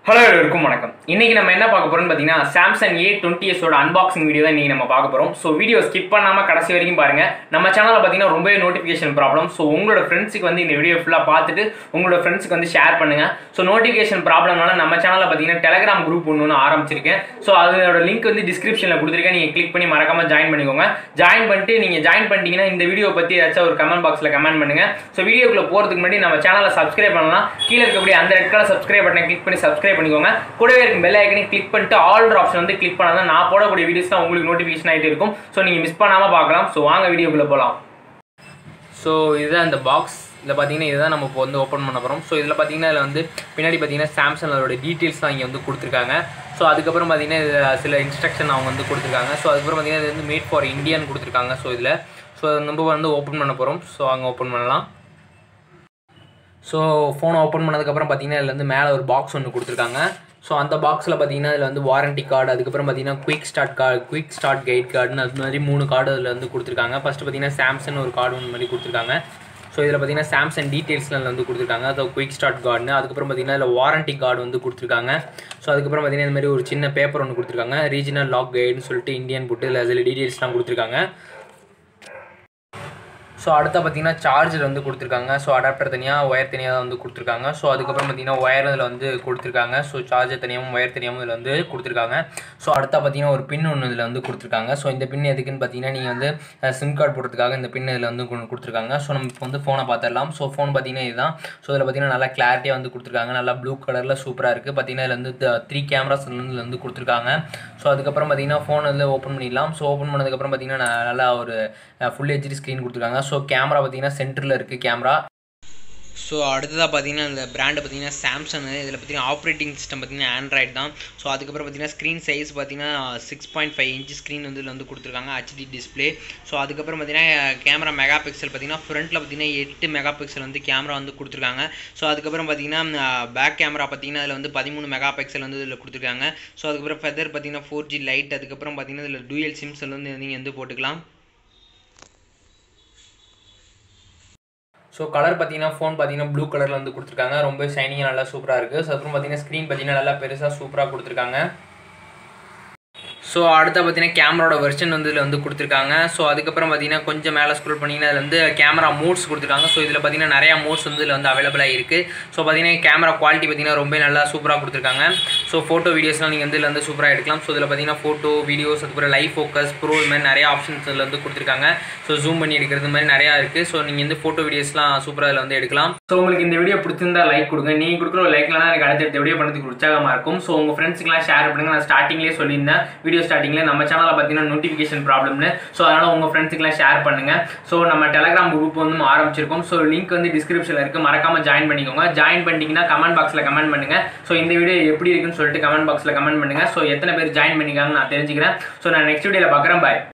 hello எல்லாருக்கும் வணக்கம் இன்னைக்கு நம்ம என்ன பார்க்க போறோம்னு பார்த்தீங்கன்னா சாம்சங் ஏ டுவெண்ட்டி எஸோட அன்பாக்சிங் வீடியோ தான் இன்னைக்கு நம்ம பார்க்க போறோம் ஸோ வீடியோ ஸ்கிப் பண்ணாம கடைசி வரைக்கும் பாருங்க நம்ம சேனலில் பார்த்தீங்கன்னா ரொம்பவே நோட்டிஃபிகேஷன் ப்ராப்ளம் ஸோ உங்களோட ஃப்ரெண்ட்ஸுக்கு வந்து இந்த வீடியோ ஃபுல்லாக பார்த்துட்டு உங்களோட ஃப்ரெண்ட்ஸுக்கு வந்து ஷேர் பண்ணுங்க ஸோ நோட்டிஃபிகேஷன் ப்ராப்ளம்னால நம்ம சேனலில் பார்த்தீங்கன்னா டெலகிராம் குரூப் ஒன்று ஒன்று ஆரம்பிச்சிருக்கேன் ஸோ அதோட லிங்க் வந்து டிஸ்கிரிப்ஷனில் கொடுத்துருக்கேன் நீங்கள் கிளிக் பண்ணி மறக்காம ஜாயின் பண்ணிக்கோங்க ஜாயின் பண்ணிட்டு நீங்கள் ஜாயின் பண்ணிட்டீங்கன்னா இந்த வீடியோ பற்றி ஏதாச்சும் ஒரு கமெண்ட் பாக்ஸில் கமெண்ட் பண்ணுங்க ஸோ வீடியோக்குள்ள போகிறதுக்கு முன்னாடி நம்ம சேனலை சப்ஸ்கிரைப் பண்ணலாம் கீழே இருக்கக்கூடிய அந்த ரெட் கலர் சப்ஸ்கிரைப் பட்டனை கிளிக் பண்ணி சப்ஸ்கிரைப் பண்ணிக்கோங்க கூடவே இருக்கும் பெல் ஐக்கனை கிளிக் பண்ணிட்டு ஆல் ஆப்ஷன் வந்து கிளிக் பண்ணாதான் நான் போடக்கூடிய வீடியோஸ் தான் உங்களுக்கு நோட்டிஃபிகேஷன் ஆகிட்டு இருக்கும் ஸோ நீங்கள் மிஸ் பண்ணாமல் பார்க்கலாம் ஸோ வாங்க வீடியோக்குள்ளே போகலாம் ஸோ இதுதான் இந்த பாக்ஸ் இதில் பார்த்தீங்கன்னா இதுதான் நம்ம இப்போ வந்து ஓப்பன் பண்ண போகிறோம் ஸோ இதில் பார்த்தீங்கன்னா இதில் வந்து பின்னாடி பார்த்தீங்கன்னா சாம்சங் அதோட டீட்டெயில்ஸ்லாம் இங்கே வந்து கொடுத்துருக்காங்க ஸோ அதுக்கப்புறம் பார்த்தீங்கன்னா இதில் சில இன்ஸ்ட்ரக்ஷன் அவங்க வந்து கொடுத்துருக்காங்க ஸோ அதுக்கப்புறம் பார்த்தீங்கன்னா இது வந்து மேட் ஃபார் இந்தியான்னு கொடுத்துருக்காங்க ஸோ இதில் ஸோ நம்ம வந்து ஓப்பன் பண்ண போகிறோம் ஸோ அங்கே ஓப்பன் பண்ணலாம் ஸோ ஃபோனை ஓப்பன் பண்ணதுக்கப்புறம் பார்த்தீங்கன்னா இதில் வந்து மேலே ஒரு பாக்ஸ் ஒன்று கொடுத்துருக்காங்க ஸோ அந்த பாக்ஸில் பார்த்தீங்கன்னா இதில் வந்து வாரண்டி கார்டு அதுக்கப்புறம் பார்த்தீங்கன்னா quick start card quick start guide கார்டுன்னு அது மாதிரி மூணு கார்டு அதில் வந்து கொடுத்துருக்காங்க ஃபஸ்ட்டு பார்த்தீங்கன்னா சாம்சங் ஒரு கார்டு ஒன்று மாதிரி கொடுத்துருக்காங்க ஸோ இதில் பார்த்தீங்கன்னா சாம்சங் டீட்டெயில்ஸ்லாம் வந்து கொடுத்துருக்காங்க அது குயிக் ஸ்டார்ட் கார்டுன்னு அதுக்கப்புறம் பார்த்தீங்கன்னா இதில் வாரண்டி கார்டு வந்து கொடுத்துருக்காங்க ஸோ அதுக்கப்புறம் பார்த்தீங்கன்னா இந்த மாதிரி ஒரு சின்ன பேப்பர் ஒன்று கொடுத்துருக்காங்க ரீஜனல் லாக் கைடுன்னு சொல்லிட்டு இந்தியன் போட்டு இதில் அதில் டீட்டெயில்ஸ்லாம் கொடுத்துருக்காங்க ஸோ அடுத்த பார்த்தீங்கன்னா சார்ஜர் வந்து கொடுத்துருக்காங்க ஸோ அடாப்டர் தனியாக ஒயர் தனியாக தான் வந்து கொடுத்துருக்காங்க ஸோ அதுக்கப்புறம் பார்த்தீங்கன்னா ஒயர் இதில் வந்து கொடுத்துருக்காங்க ஸோ சார்ஜர் தனியாகவும் ஒயர் தனியாகவும் இதில் வந்து கொடுத்துருக்காங்க ஸோ அடுத்த பார்த்தீங்கன்னா ஒரு பின் ஒன்று இதில் வந்து கொடுத்துருக்காங்க ஸோ இந்த பின் எதுக்குன்னு பார்த்தீங்கன்னா நீங்கள் வந்து சிம் கார்டு போடுறதுக்காக இந்த பின் இதில் வந்து கொண்டு கொடுத்துருக்காங்க ஸோ நம்ம இப்போ வந்து ஃபோனை பார்த்துடலாம் ஸோ ஃபோன் பார்த்தீங்கன்னா இதுதான் ஸோ இதில் பார்த்தீங்கன்னா நல்லா கிளாரிட்டியாக வந்து கொடுத்துருக்காங்க நல்லா ப்ளூ கலரில் சூப்பராக இருக்குது பார்த்தீங்கன்னா இதில் வந்து த்ரீ கேமராஸ் இதில் வந்து கொடுத்துருக்காங்க ஸோ அதுக்கப்புறம் பார்த்தீங்கன்னா ஃபோன் வந்து ஓப்பன் பண்ணிடலாம் ஸோ ஓப்பன் பண்ணதுக்கப்புறம் பார்த்தீங்கன்னா நல்லா ஒரு ஃபுல் ஹெச்டி ஸ்க்ரீன் கொடுத்துருக்காங்க ஸோ கேமரா பார்த்தீங்கன்னா சென்டரில் இருக்குது கேமரா ஸோ அடுத்ததாக பார்த்தீங்கன்னா இந்த பிராண்டு பார்த்தீங்கன்னா சாம்சங் இதில் பார்த்தீங்கன்னா ஆப்ரேட்டிங் சிஸ்டம் பார்த்தீங்கன்னா ஆண்ட்ராய்டு தான் ஸோ அதுக்கப்புறம் பார்த்தீங்கன்னா ஸ்க்ரீன் சைஸ் பார்த்தீங்கன்னா six point five inch screen வந்து இதில் வந்து கொடுத்துருக்காங்க ஹெச்டி டிஸ்பிளே ஸோ அதுக்கப்புறம் பார்த்தீங்கன்னா கேமரா மெகா பிக்சல் பார்த்தீங்கன்னா ஃப்ரண்ட்டில் பார்த்தீங்கன்னா எட்டு மெகா பிக்சல் வந்து கேமரா வந்து கொடுத்துருக்காங்க ஸோ அதுக்கப்புறம் பார்த்தீங்கன்னா பேக் கேமரா பார்த்தீங்கன்னா இதில் வந்து பதிமூணு மெகா பிக்சல் வந்து இதில் கொடுத்துருக்காங்க ஸோ அதுக்கப்புறம் ஃபெதர் பார்த்தீங்கன்னா ஃபோர் ஜி லைட் அதுக்கப்புறம் பார்த்தீங்கன்னா இதில் டூயல் சிம்ஸ் வந்து நீங்கள் வந்து போட்டுக்கலாம் ஸோ கலர் பார்த்தீங்கன்னா ஃபோன் பார்த்தீங்கன்னா ப்ளூ கலரில் வந்து கொடுத்துருக்காங்க ரொம்ப ஷைனிங்காக நல்லா சூப்பராக இருக்குது ஸோ அப்புறம் பார்த்தீங்கன்னா ஸ்க்ரீன் பார்த்தீங்கன்னா நல்லா பெருசாக சூப்பராக கொடுத்துருக்காங்க ஸோ அடுத்த பார்த்தீங்கன்னா கேமராவோட வெர்ஷன் வந்து இதில் வந்து கொடுத்துருக்காங்க ஸோ அதுக்கப்புறம் பார்த்தீங்கன்னா கொஞ்சம் மேலே ஸ்க்ரோல் பண்ணிங்கன்னா அதில் வந்து கேமரா மோட்ஸ் கொடுத்துருக்காங்க ஸோ இதில் பார்த்தீங்கன்னா நிறையா மோட்ஸ் வந்து இதில் வந்து அவைலபிளாக இருக்குது ஸோ பார்த்தீங்கன்னா கேமரா குவாலிட்டி பார்த்தீங்கன்னா ரொம்ப நல்லா சூப்பராக கொடுத்துருக்காங்க ஸோ ஃபோட்டோ வீடியோஸ்லாம் நீங்கள் வந்து இதில் வந்து சூப்பராக எடுக்கலாம் ஸோ இதில் பார்த்தீங்கன்னா ஃபோட்டோ வீடியோஸ் அதுக்கப்புறம் லைவ் ஃபோக்கஸ் ப்ரோ இது மாதிரி நிறைய ஆப்ஷன்ஸ் இதில் வந்து கொடுத்துருக்காங்க ஸோ ஜூம் பண்ணி எடுக்கிறது மாதிரி நிறையா இருக்குது ஸோ நீங்கள் வந்து ஃபோட்டோ வீடியோஸ்லாம் சூப்பராக இதில் வந்து எடுக்கலாம் ஸோ உங்களுக்கு இந்த வீடியோ பிடிச்சிருந்தா லைக் கொடுங்க நீங்கள் கொடுக்குற ஒரு லைக்லாம் எனக்கு அடுத்த வீடியோ பண்ணுறதுக்கு உற்சாகமாக இருக்கும் ஸோ உங்கள் ஃப்ரெண்ட்ஸுக்குலாம் ஷேர் பண்ணுங்க நான் ஸ்டார்டிங்லேயே சொல்லியிருந்தேன் வீடியோ ஸ்டார்டிங்கில் நம்ம சேனலில் பார்த்தீங்கன்னா நோட்டிஃபிகேஷன் ப்ராப்ளம்னு ஸோ அதனால் உங்கள் ஃப்ரெண்ட்ஸுக்குலாம் ஷேர் பண்ணுங்க ஸோ நம்ம டெலகிராம் குரூப் வந்து ஆரம்பிச்சிருக்கோம் ஸோ லிங்க் வந்து டிஸ்கிரிப்ஷனில் இருக்குது மறக்காம ஜாயின் பண்ணிக்கோங்க ஜாயின் பண்ணிட்டீங்கன்னா கமெண்ட் பாக்ஸில் கமெண்ட் பண்ணுங்க ஸோ இந்த வீடியோ எப்படி இருக்குன்னு சொல்லிட்டு கமெண்ட் பாக்ஸில் கமெண்ட் பண்ணுங்க ஸோ எத்தனை பேர் ஜாயின் பண்ணிக்காங்கன்னு நான் தெரிஞ்சுக்கிறேன் ஸோ நான் நெக்ஸ்ட் வீடியோவில் பார்க்குறேன் பாய்